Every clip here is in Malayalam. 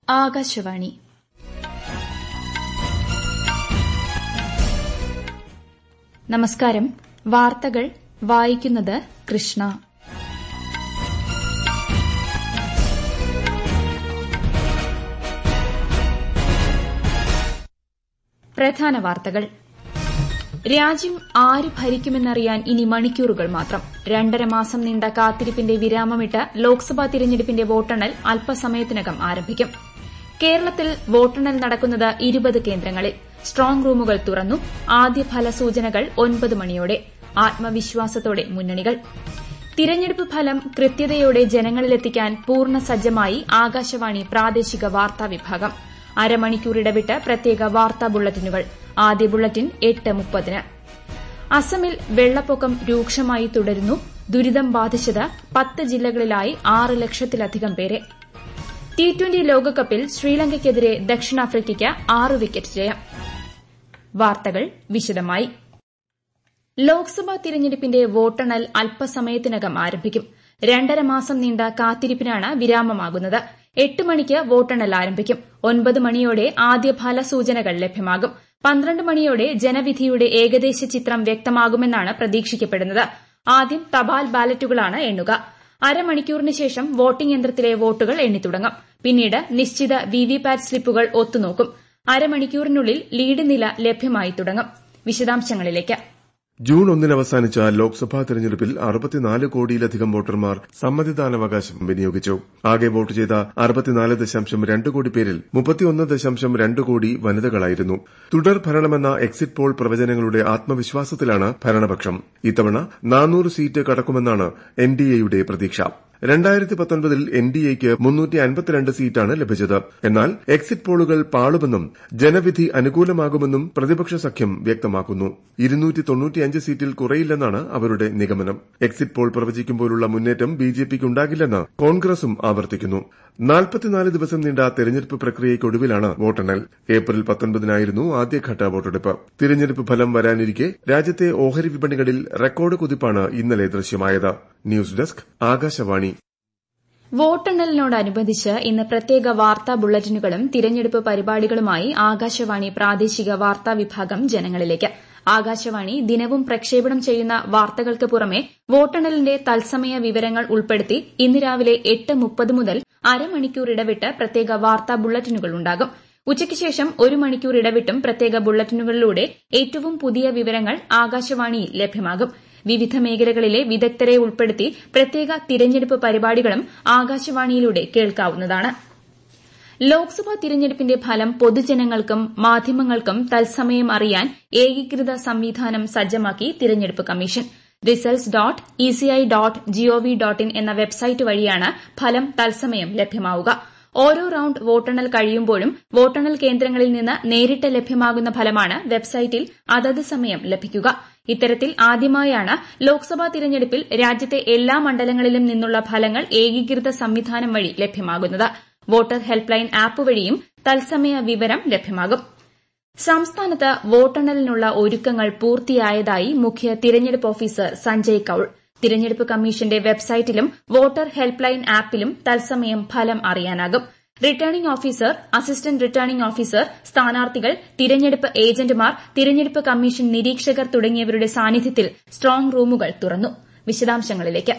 ആകാശവാണി നമസ്കാരം വാർത്തകൾ വായിക്കുന്നത് കൃഷ്ണ പ്രധാന വാർത്തകൾ രാജ്യം ആര് ഭരിക്കുമെന്നറിയാൻ ഇനി മണിക്കൂറുകൾ മാത്രം രണ്ടര മാസം നീണ്ട കാത്തിരിപ്പിന്റെ വിരാമമിട്ട് ലോക്സഭാ തിരഞ്ഞെടുപ്പിന്റെ വോട്ടെണ്ണൽ അല്പസമയത്തിനകം ആരംഭിക്കും കേരളത്തിൽ വോട്ടെണ്ണൽ നടക്കുന്നത് ഇരുപത് കേന്ദ്രങ്ങളിൽ സ്ട്രോങ് റൂമുകൾ തുറന്നു ആദ്യ ഫലസൂചനകൾ ഒൻപത് മണിയോടെ ആത്മവിശ്വാസത്തോടെ മുന്നണികൾ തിരഞ്ഞെടുപ്പ് ഫലം കൃത്യതയോടെ ജനങ്ങളിലെത്തിക്കാൻ പൂർണ്ണ സജ്ജമായി ആകാശവാണി പ്രാദേശിക വാർത്താ വിഭാഗം അരമണിക്കൂർ ഇടവിട്ട് പ്രത്യേക വാർത്താ ബുള്ളറ്റിനുകൾ ആദ്യ ബുള്ളറ്റിൻ എട്ട് മുപ്പതിന് അസമിൽ വെള്ളപ്പൊക്കം രൂക്ഷമായി തുടരുന്നു ദുരിതം ബാധിച്ചത് പത്ത് ജില്ലകളിലായി ആറ് ലക്ഷത്തിലധികം പേരെ ടി ട്വന്റി ലോകകപ്പിൽ ശ്രീലങ്കയ്ക്കെതിരെ ദക്ഷിണാഫ്രിക്കയ്ക്ക് ആറ് വിക്കറ്റ് ജയം വാർത്തകൾ വിശദമായി ലോക്സഭാ തിരഞ്ഞെടുപ്പിന്റെ വോട്ടെണ്ണൽ അല്പസമയത്തിനകം ആരംഭിക്കും രണ്ടര മാസം നീണ്ട കാത്തിരിപ്പിനാണ് വിരാമമാകുന്നത് എട്ട് മണിക്ക് വോട്ടെണ്ണൽ ആരംഭിക്കും ഒൻപത് മണിയോടെ ആദ്യ ഫലസൂചനകൾ ലഭ്യമാകും പന്ത്രണ്ട് മണിയോടെ ജനവിധിയുടെ ഏകദേശ ചിത്രം വ്യക്തമാകുമെന്നാണ് പ്രതീക്ഷിക്കപ്പെടുന്നത് ആദ്യം തപാൽ ബാലറ്റുകളാണ് എണ്ണുക അരമണിക്കൂറിന് ശേഷം വോട്ടിംഗ് യന്ത്രത്തിലെ വോട്ടുകൾ എണ്ണിത്തുടങ്ങും പിന്നീട് നിശ്ചിത വിവിപാറ്റ് സ്ലിപ്പുകൾ ഒത്തുനോക്കും അരമണിക്കൂറിനുള്ളിൽ ലീഡ് നില ലഭ്യമായി തുടങ്ങും വിശദാംശങ്ങളിലേക്ക് ജൂൺ ഒന്നിന് അവസാനിച്ച ലോക്സഭാ തെരഞ്ഞെടുപ്പിൽ അറുപത്തിനാല് കോടിയിലധികം വോട്ടർമാർ സമ്മതിദാനാവകാശം വിനിയോഗിച്ചു ആകെ വോട്ട് ചെയ്ത അറുപത്തിനാല് ദശാംശം രണ്ട് കോടി പേരിൽ മുപ്പത്തിയൊന്ന് ദശാംശം രണ്ട് കോടി വനിതകളായിരുന്നു തുടർ ഭരണമെന്ന എക്സിറ്റ് പോൾ പ്രവചനങ്ങളുടെ ആത്മവിശ്വാസത്തിലാണ് ഭരണപക്ഷം ഇത്തവണ നാനൂറ് സീറ്റ് കടക്കുമെന്നാണ് എൻഡിഎയുടെ പ്രതീക്ഷ രണ്ടായിരത്തി പത്തൊൻപതിൽ എൻഡിഎയ്ക്ക് മുന്നൂറ്റി അൻപത്തിരണ്ട് സീറ്റാണ് ലഭിച്ചത് എന്നാൽ എക്സിറ്റ് പോളുകൾ പാളുമെന്നും ജനവിധി അനുകൂലമാകുമെന്നും പ്രതിപക്ഷ സഖ്യം വ്യക്തമാക്കുന്നു ഇരുന്നൂറ്റി തൊണ്ണൂറ്റിയഞ്ച് സീറ്റിൽ കുറയില്ലെന്നാണ് അവരുടെ നിഗമനം എക്സിറ്റ് പോൾ പ്രവചിക്കുമ്പോഴുള്ള മുന്നേറ്റം ബിജെപിക്ക് ഉണ്ടാകില്ലെന്ന് കോൺഗ്രസും ആവർത്തിക്കുന്നു നാൽപ്പത്തിനാല് ദിവസം നീണ്ട തെരഞ്ഞെടുപ്പ് പ്രക്രിയയ്ക്കൊടുവിലാണ് വോട്ടെണ്ണൽ ഏപ്രിൽ പത്തൊൻപതിനായിരുന്നു ആദ്യഘട്ട വോട്ടെടുപ്പ് തിരഞ്ഞെടുപ്പ് ഫലം വരാനിരിക്കെ രാജ്യത്തെ ഓഹരി വിപണികളിൽ റെക്കോർഡ് കുതിപ്പാണ് ഇന്നലെ ദൃശ്യമായത് ന്യൂസ് ഡെസ്ക് ആകാശവാണി വോട്ടെണ്ണലിനോടനുബന്ധിച്ച് ഇന്ന് പ്രത്യേക വാർത്താ ബുള്ളറ്റിനുകളും തിരഞ്ഞെടുപ്പ് പരിപാടികളുമായി ആകാശവാണി പ്രാദേശിക വാർത്താ വിഭാഗം ജനങ്ങളിലേക്ക് ആകാശവാണി ദിനവും പ്രക്ഷേപണം ചെയ്യുന്ന വാർത്തകൾക്ക് പുറമെ വോട്ടെണ്ണലിന്റെ തത്സമയ വിവരങ്ങൾ ഉൾപ്പെടുത്തി ഇന്ന് രാവിലെ എട്ട് മുപ്പത് മുതൽ അരമണിക്കൂർ ഇടവിട്ട് പ്രത്യേക വാർത്താ ബുള്ളറ്റിനുകൾ ഉണ്ടാകും ഉച്ചയ്ക്ക് ശേഷം ഒരു മണിക്കൂർ ഇടവിട്ടും പ്രത്യേക ബുള്ളറ്റിനുകളിലൂടെ ഏറ്റവും പുതിയ വിവരങ്ങൾ ആകാശവാണിയിൽ ലഭ്യമാകും വിവിധ മേഖലകളിലെ വിദഗ്ധരെ ഉൾപ്പെടുത്തി പ്രത്യേക തിരഞ്ഞെടുപ്പ് പരിപാടികളും ആകാശവാണിയിലൂടെ കേൾക്കാവുന്നതാണ് ലോക്സഭാ തിരഞ്ഞെടുപ്പിന്റെ ഫലം പൊതുജനങ്ങൾക്കും മാധ്യമങ്ങൾക്കും തത്സമയം അറിയാൻ ഏകീകൃത സംവിധാനം സജ്ജമാക്കി തിരഞ്ഞെടുപ്പ് commission results dot ECI dot GOV dot in എന്ന വെബ്സൈറ്റ് വഴിയാണ് ഫലം തത്സമയം ലഭ്യമാവുക ഓരോ റൌണ്ട് വോട്ടെണ്ണൽ കഴിയുമ്പോഴും വോട്ടെണ്ണൽ കേന്ദ്രങ്ങളിൽ നിന്ന് നേരിട്ട് ലഭ്യമാകുന്ന ഫലമാണ് വെബ്സൈറ്റിൽ അതത് സമയം ലഭിക്കുക ഇത്തരത്തിൽ ആദ്യമായാണ് ലോക്സഭാ തിരഞ്ഞെടുപ്പിൽ രാജ്യത്തെ എല്ലാ മണ്ഡലങ്ങളിലും നിന്നുള്ള ഫലങ്ങൾ ഏകീകൃത സംവിധാനം വഴി ലഭ്യമാകുന്നത് വോട്ടർ ഹെൽപ്പ് ലൈൻ ആപ്പ് വഴിയും തത്സമയ വിവരം ലഭ്യമാകും സംസ്ഥാനത്ത് വോട്ടെണ്ണലിനുള്ള ഒരുക്കങ്ങൾ പൂർത്തിയായതായി മുഖ്യ തിരഞ്ഞെടുപ്പ് ഓഫീസർ സഞ്ജയ് കൌൾ തിരഞ്ഞെടുപ്പ് കമ്മീഷന്റെ വെബ്സൈറ്റിലും വോട്ടർ ഹെൽപ്പ് ലൈൻ ആപ്പിലും തത്സമയം ഫലം അറിയാനാകും returning officer assistant returning officer സ്ഥാനാർത്ഥികൾ തിരഞ്ഞെടുപ്പ് ഏജന്റുമാർ തിരഞ്ഞെടുപ്പ് കമ്മീഷൻ നിരീക്ഷകർ തുടങ്ങിയവരുടെ സാന്നിധ്യത്തിൽ സ്ട്രോങ് റൂമുകൾ തുറന്നു വിശദാംശങ്ങളിലേക്ക്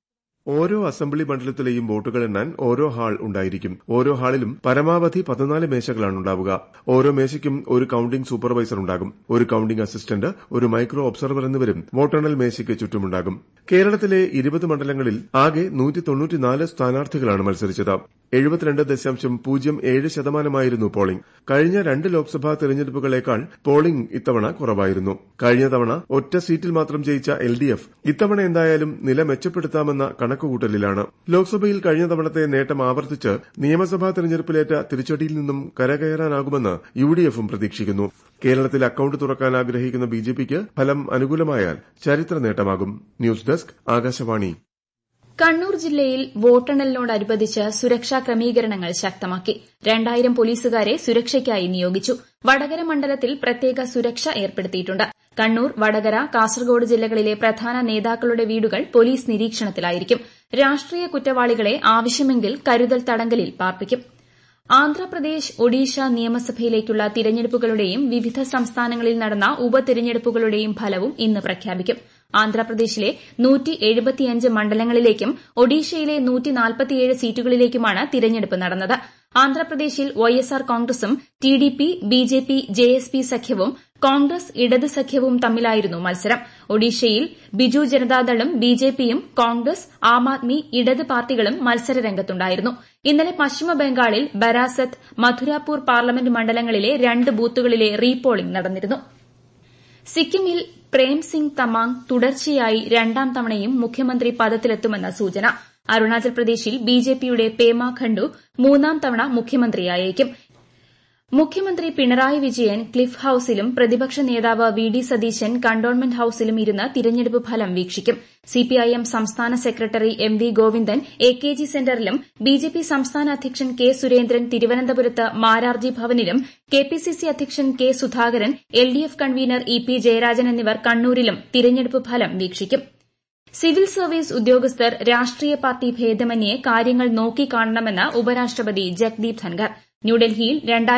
ഓരോ അസംബ്ലി മണ്ഡലത്തിലെയും വോട്ടുകൾ എണ്ണാൻ ഓരോ ഹാൾ ഉണ്ടായിരിക്കും ഓരോ ഹാളിലും പരമാവധി പതിനാല് മേശകളാണ് ഉണ്ടാവുക ഓരോ മേശയ്ക്കും ഒരു കൌണ്ടിംഗ് സൂപ്പർവൈസർ ഉണ്ടാകും ഒരു കൌണ്ടിംഗ് അസിസ്റ്റന്റ് ഒരു മൈക്രോ ഒബ്സർവർ എന്നിവരും വോട്ടെണ്ണൽ മേശയ്ക്ക് ചുറ്റുമുണ്ടാകും കേരളത്തിലെ ഇരുപത് മണ്ഡലങ്ങളിൽ ആകെ സ്ഥാനാർത്ഥികളാണ് മത്സരിച്ചത് എഴുപത്തിരണ്ട് ദശാംശം പൂജ്യം ഏഴ് ശതമാനമായിരുന്നു പോളിംഗ് കഴിഞ്ഞ രണ്ട് ലോക്സഭാ തെരഞ്ഞെടുപ്പുകളേക്കാൾ പോളിംഗ് ഇത്തവണ കുറവായിരുന്നു കഴിഞ്ഞ തവണ ഒറ്റ സീറ്റിൽ മാത്രം ജയിച്ച എൽ ഡി എഫ് ഇത്തവണ എന്തായാലും നില മെച്ചപ്പെടുത്താമെന്ന കണക്കുകൂട്ടലിലാണ് ലോക്സഭയിൽ കഴിഞ്ഞ തവണത്തെ നേട്ടം ആവർത്തിച്ച് നിയമസഭാ തെരഞ്ഞെടുപ്പിലേറ്റ തിരിച്ചടിയിൽ നിന്നും കരകയറാനാകുമെന്ന് യു ഡി എഫും പ്രതീക്ഷിക്കുന്നു കേരളത്തിൽ അക്കൌണ്ട് തുറക്കാൻ ആഗ്രഹിക്കുന്ന ബിജെപിക്ക് ഫലം അനുകൂലമായാൽ ചരിത്ര നേട്ടമാകും ന്യൂസ് ഡെസ്ക് ആകാശവാണി കണ്ണൂർ ജില്ലയിൽ വോട്ടെണ്ണലിനോടനുബന്ധിച്ച് സുരക്ഷാ ക്രമീകരണങ്ങൾ ശക്തമാക്കി രണ്ടായിരം പോലീസുകാരെ സുരക്ഷയ്ക്കായി നിയോഗിച്ചു വടകര മണ്ഡലത്തിൽ പ്രത്യേക സുരക്ഷ ഏർപ്പെടുത്തിയിട്ടുണ്ട് കണ്ണൂർ വടകര കാസർഗോഡ് ജില്ലകളിലെ പ്രധാന നേതാക്കളുടെ വീടുകൾ പോലീസ് നിരീക്ഷണത്തിലായിരിക്കും രാഷ്ട്രീയ കുറ്റവാളികളെ ആവശ്യമെങ്കിൽ കരുതൽ തടങ്കലിൽ പാർപ്പിക്കും ആന്ധ്രാപ്രദേശ് ഒഡീഷ നിയമസഭയിലേക്കുള്ള തിരഞ്ഞെടുപ്പുകളുടെയും വിവിധ സംസ്ഥാനങ്ങളിൽ നടന്ന ഉപതിരഞ്ഞെടുപ്പുകളുടെയും ഫലവും ഇന്ന് പ്രഖ്യാപിക്കും ആന്ധ്രാപ്രദേശിലെ മണ്ഡലങ്ങളിലേക്കും ഒഡീഷയിലെ സീറ്റുകളിലേക്കുമാണ് തിരഞ്ഞെടുപ്പ് നടന്നത് ആന്ധ്രാപ്രദേശിൽ വൈഎസ്ആർ കോൺഗ്രസും ടിഡിപി ബിജെപി ജെഎസ്പി സഖ്യവും കോൺഗ്രസ് ഇടത് സഖ്യവും തമ്മിലായിരുന്നു മത്സരം ഒഡീഷയിൽ ബിജു ജനതാദളും ബിജെപിയും കോൺഗ്രസ് ആം ആദ്മി ഇടത് പാർട്ടികളും മത്സരരംഗത്തുണ്ടായിരുന്നു ഇന്നലെ പശ്ചിമബംഗാളിൽ ബരാസത്ത് മധുരാപൂർ പാർലമെന്റ് മണ്ഡലങ്ങളിലെ രണ്ട് ബൂത്തുകളിലെ റീപോളിംഗ് നടന്നിരുന്നു സിക്കിമിൽ പ്രേംസിംഗ് തമാങ് തുടർച്ചയായി രണ്ടാം തവണയും മുഖ്യമന്ത്രി പദത്തിലെത്തുമെന്ന് സൂചന അരുണാചൽ പ്രദേശിൽ ബിജെപിയുടെ പേമ ഖണ്ഡു മൂന്നാം തവണ മുഖ്യമന്ത്രിയായേക്കും മുഖ്യമന്ത്രി പിണറായി വിജയൻ ക്ലിഫ് ഹൌസിലും പ്രതിപക്ഷ നേതാവ് വി ഡി സതീശൻ കണ്ടോൺമെന്റ് ഹൌസിലും ഇരുന്ന് തിരഞ്ഞെടുപ്പ് ഫലം വീക്ഷിക്കും സിപിഐഎം സംസ്ഥാന സെക്രട്ടറി M V Govindan A K G സെന്ററിലും ബിജെപി സംസ്ഥാന അധ്യക്ഷൻ കെ സുരേന്ദ്രൻ തിരുവനന്തപുരത്ത് മാരാർജി ഭവനിലും കെപിസിസി അധ്യക്ഷൻ K Sudhakaran LDF convener E P Jayarajan എന്നിവർ കണ്ണൂരിലും തിരഞ്ഞെടുപ്പ് ഫലം വീക്ഷിക്കും സിവിൽ സർവീസ് ഉദ്യോഗസ്ഥർ രാഷ്ട്രീയ പാർട്ടി ഭേദമന്യേ കാര്യങ്ങൾ നോക്കിക്കാണണമെന്ന് ഉപരാഷ്ട്രപതി ജഗ്ദീപ് ധൻഖർ ന്യൂഡൽഹിയിൽ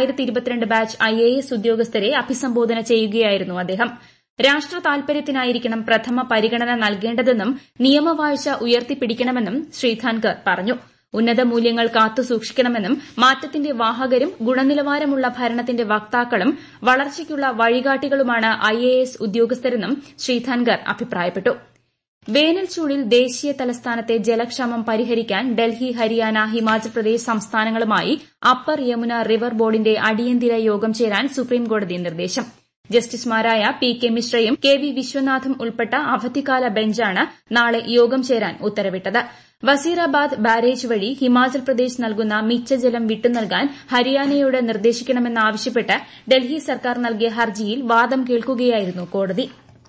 ബാച്ച് ഐഎഎസ് ഉദ്യോഗസ്ഥരെ അഭിസംബോധന ചെയ്യുകയായിരുന്നു അദ്ദേഹം രാഷ്ട്ര താൽപര്യത്തിനായിരിക്കണം പ്രഥമ പരിഗണന നൽകേണ്ടതെന്നും നിയമവാഴ്ച ഉയർത്തിപ്പിടിക്കണമെന്നും ശ്രീ ധൻഖർ പറഞ്ഞു ഉന്നത മൂല്യങ്ങൾ കാത്തുസൂക്ഷിക്കണമെന്നും മാറ്റത്തിന്റെ വാഹകരും ഗുണനിലവാരമുള്ള ഭരണത്തിന്റെ വക്താക്കളും വളർച്ചയ്ക്കുള്ള വഴികാട്ടികളുമാണ് ഐഎഎസ് ഉദ്യോഗസ്ഥരെന്നും ശ്രീ ധൻഖർ അഭിപ്രായപ്പെട്ടു വേനൽച്ചൂടിൽ ദേശീയ തലസ്ഥാനത്തെ ജലക്ഷാമം പരിഹരിക്കാൻ ഡൽഹി ഹരിയാന ഹിമാചൽ പ്രദേശ് സംസ്ഥാനങ്ങളുമായി അപ്പർ യമുന റിവർ ബോർഡിന്റെ അടിയന്തര യോഗം ചേരാൻ സുപ്രീംകോടതി നിർദ്ദേശം ജസ്റ്റിസുമാരായ പി കെ മിശ്രയും കെ വി വിശ്വനാഥും ഉൾപ്പെട്ട അവധിക്കാല ബെഞ്ചാണ് നാളെ യോഗം ചേരാൻ ഉത്തരവിട്ടത് വസീറാബാദ് ബാരേജ് വഴി ഹിമാചൽ പ്രദേശ് നൽകുന്ന മിച്ചജലം വിട്ടുനൽകാൻ ഹരിയാനയോട് നിർദ്ദേശിക്കണമെന്നാവശ്യപ്പെട്ട് ഡൽഹി സർക്കാർ നൽകിയ ഹർജിയിൽ വാദം കേൾക്കുകയായിരുന്നു കോടതി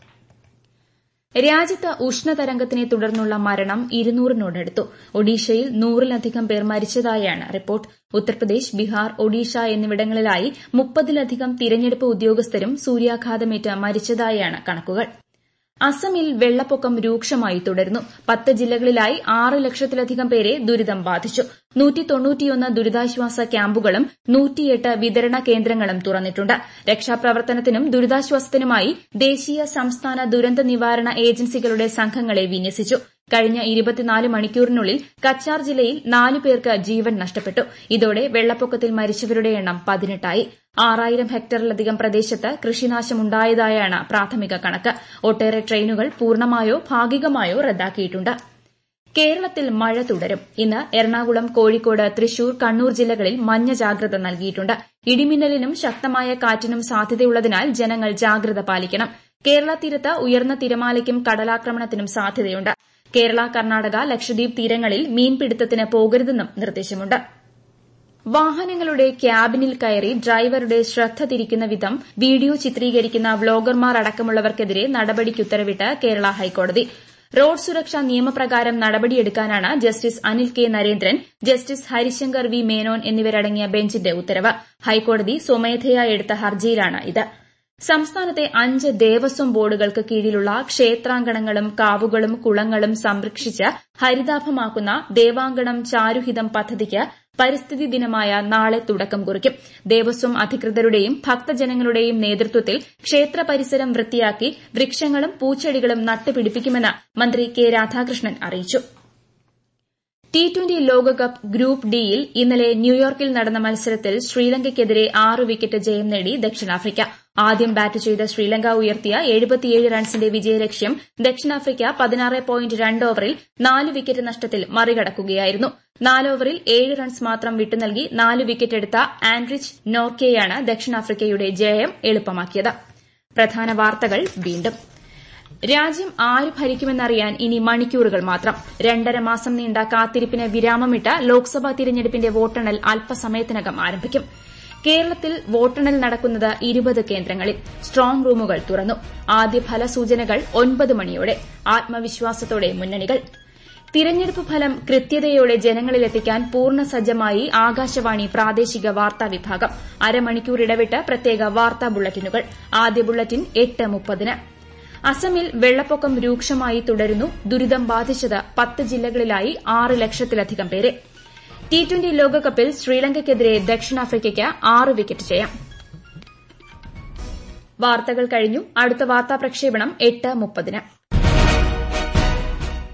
രാജ്യത്ത് ഉഷ്ണതരംഗത്തിനെ തുടർന്നുള്ള മരണം ഇരുന്നൂറിനോടടുത്തു ഒഡീഷയിൽ നൂറിലധികം പേർ മരിച്ചതായാണ് റിപ്പോർട്ട് ഉത്തർപ്രദേശ് ബീഹാർ ഒഡീഷ എന്നിവിടങ്ങളിലായി മുപ്പതിലധികം തിരഞ്ഞെടുപ്പ് ഉദ്യോഗസ്ഥരും സൂര്യാഘാതമേറ്റ് മരിച്ചതായാണ് കണക്കുകൾ അസമിൽ വെള്ളപ്പൊക്കം രൂക്ഷമായി തുടരുന്നു പത്ത് ജില്ലകളിലായി ആറ് ലക്ഷത്തിലധികം പേരെ ദുരിതം ബാധിച്ചു ദുരിതാശ്വാസ ക്യാമ്പുകളും നൂറ്റിയെട്ട് വിതരണ കേന്ദ്രങ്ങളും തുറന്നിട്ടുണ്ട് രക്ഷാപ്രവർത്തനത്തിനും ദുരിതാശ്വാസത്തിനുമായി ദേശീയ സംസ്ഥാന ദുരന്ത നിവാരണ ഏജൻസികളുടെ സംഘങ്ങളെ വിന്യസിച്ചു കഴിഞ്ഞ ഇരുപത്തിനാല് മണിക്കൂറിനുള്ളിൽ കച്ചാർ ജില്ലയിൽ നാലു പേർക്ക് ജീവൻ നഷ്ടപ്പെട്ടു ഇതോടെ വെള്ളപ്പൊക്കത്തിൽ മരിച്ചവരുടെ എണ്ണം പതിനെട്ടായി ആറായിരം ഹെക്ടറിലധികം പ്രദേശത്ത് കൃഷിനാശമുണ്ടായതായാണ് പ്രാഥമിക കണക്ക് ഒട്ടേറെ ട്രെയിനുകൾ പൂർണ്ണമായോ ഭാഗികമായോ റദ്ദാക്കിയിട്ടുണ്ട് കേരളത്തിൽ മഴ തുടരും ഇന്ന് എറണാകുളം കോഴിക്കോട് തൃശൂർ കണ്ണൂർ ജില്ലകളിൽ മഞ്ഞ ജാഗ്രത നൽകിയിട്ടുണ്ട് ഇടിമിന്നലിനും ശക്തമായ കാറ്റിനും സാധ്യതയുള്ളതിനാൽ ജനങ്ങൾ ജാഗ്രത പാലിക്കണം കേരള തീരത്ത് ഉയർന്ന തിരമാലയ്ക്കും കടലാക്രമണത്തിനും സാധ്യതയുണ്ട് കേരള കർണാടക ലക്ഷദ്വീപ് തീരങ്ങളിൽ മീൻപിടുത്തത്തിന് പോകരുതെന്നും നിർദ്ദേശമുണ്ട് വാഹനങ്ങളുടെ ക്യാബിനിൽ കയറി ഡ്രൈവറുടെ ശ്രദ്ധ തിരിക്കുന്ന വിധം വീഡിയോ ചിത്രീകരിക്കുന്ന വ്ളോഗർമാർ അടക്കമുള്ളവർക്കെതിരെ നടപടിക്കുത്തരവിട്ട് കേരള ഹൈക്കോടതി റോഡ് സുരക്ഷാ നിയമപ്രകാരം നടപടിയെടുക്കാനാണ് justice Anil K Narendran justice Harishankar V Menon എന്നിവരടങ്ങിയ ബെഞ്ചിന്റെ ഉത്തരവ് ഹൈക്കോടതി സ്വമേധയാ എടുത്ത ഹർജിയിലാണ് ഇത് സംസ്ഥാനത്തെ അഞ്ച് ദേവസ്വം ബോർഡുകൾക്ക് കീഴിലുള്ള ക്ഷേത്രാങ്കണങ്ങളും കാവുകളും കുളങ്ങളും സംരക്ഷിച്ച് ഹരിതാഭമാക്കുന്ന ദേവാങ്കണം ചാരുഹിതം പദ്ധതിക്ക് പരിസ്ഥിതി ദിനമായ നാളെ തുടക്കം കുറിക്കും ദേവസ്വം അധികൃതരുടെയും ഭക്തജനങ്ങളുടെയും നേതൃത്വത്തിൽ ക്ഷേത്ര പരിസരം വൃത്തിയാക്കി വൃക്ഷങ്ങളും പൂച്ചെടികളും നട്ടുപിടിപ്പിക്കുമെന്ന് മന്ത്രി കെ രാധാകൃഷ്ണൻ അറിയിച്ചു ടി ട്വന്റി ലോകകപ്പ് ഗ്രൂപ്പ് ഡിയിൽ ഇന്നലെ ന്യൂയോർക്കിൽ നടന്ന മത്സരത്തിൽ ശ്രീലങ്കയ്ക്കെതിരെ ആറ് വിക്കറ്റ് ജയം നേടി ദക്ഷിണാഫ്രിക്ക ആദ്യം ബാറ്റ് ചെയ്ത ശ്രീലങ്ക ഉയർത്തിയ റൺസിന്റെ വിജയലക്ഷ്യം ദക്ഷിണാഫ്രിക്ക പതിനാറ് പോയിന്റ് രണ്ട് ഓവറിൽ നാല് വിക്കറ്റ് നഷ്ടത്തിൽ മറികടക്കുകയായിരുന്നു നാല് ഓവറിൽ ഏഴ് റൺസ് മാത്രം വിട്ടുനൽകി നാല് വിക്കറ്റ് എടുത്ത ആൻഡ്രിച്ച് നോർക്കെയാണ് ദക്ഷിണാഫ്രിക്കയുടെ ജയം എളുപ്പമാക്കിയത് പ്രധാന വാർത്തകൾ വീണ്ടും രാജ്യം ആര് ഭരിക്കുമെന്നറിയാൻ ഇനി മണിക്കൂറുകൾ മാത്രം രണ്ടര മാസം നീണ്ട കാത്തിരിപ്പിന് വിരാമമിട്ട് ലോക്സഭാ തിരഞ്ഞെടുപ്പിന്റെ വോട്ടെണ്ണൽ അല്പസമയത്തിനകം ആരംഭിക്കും കേരളത്തിൽ വോട്ടെണ്ണൽ നടക്കുന്നത് ഇരുപത് കേന്ദ്രങ്ങളിൽ സ്ട്രോങ് റൂമുകൾ തുറന്നു ആദ്യ ഫലസൂചനകൾ ഒൻപത് മണിയോടെ ആത്മവിശ്വാസത്തോടെ മുന്നണികൾ തിരഞ്ഞെടുപ്പ് ഫലം കൃത്യതയോടെ ജനങ്ങളിലെത്തിക്കാൻ പൂർണ്ണ സജ്ജമായി ആകാശവാണി പ്രാദേശിക വാർത്താ വിഭാഗം അരമണിക്കൂർ ഇടവിട്ട് പ്രത്യേക വാർത്താ ബുള്ളറ്റിനുകൾ ആദ്യ ബുള്ളറ്റിൻ എട്ട് മുപ്പതിന് അസമിൽ വെള്ളപ്പൊക്കം രൂക്ഷമായി തുടരുന്നു ദുരിതം ബാധിച്ചത് പത്ത് ജില്ലകളിലായി ആറ് ലക്ഷത്തിലധികം പേരെ ടി ട്വന്റി ലോകകപ്പിൽ ശ്രീലങ്കയ്ക്കെതിരെ ദക്ഷിണാഫ്രിക്കയ്ക്ക് ആറ് വിക്കറ്റ് ജയം വാർത്തകൾ കഴിഞ്ഞു അടുത്ത വാർത്താ പ്രക്ഷേപണം എട്ട് മുപ്പതിന്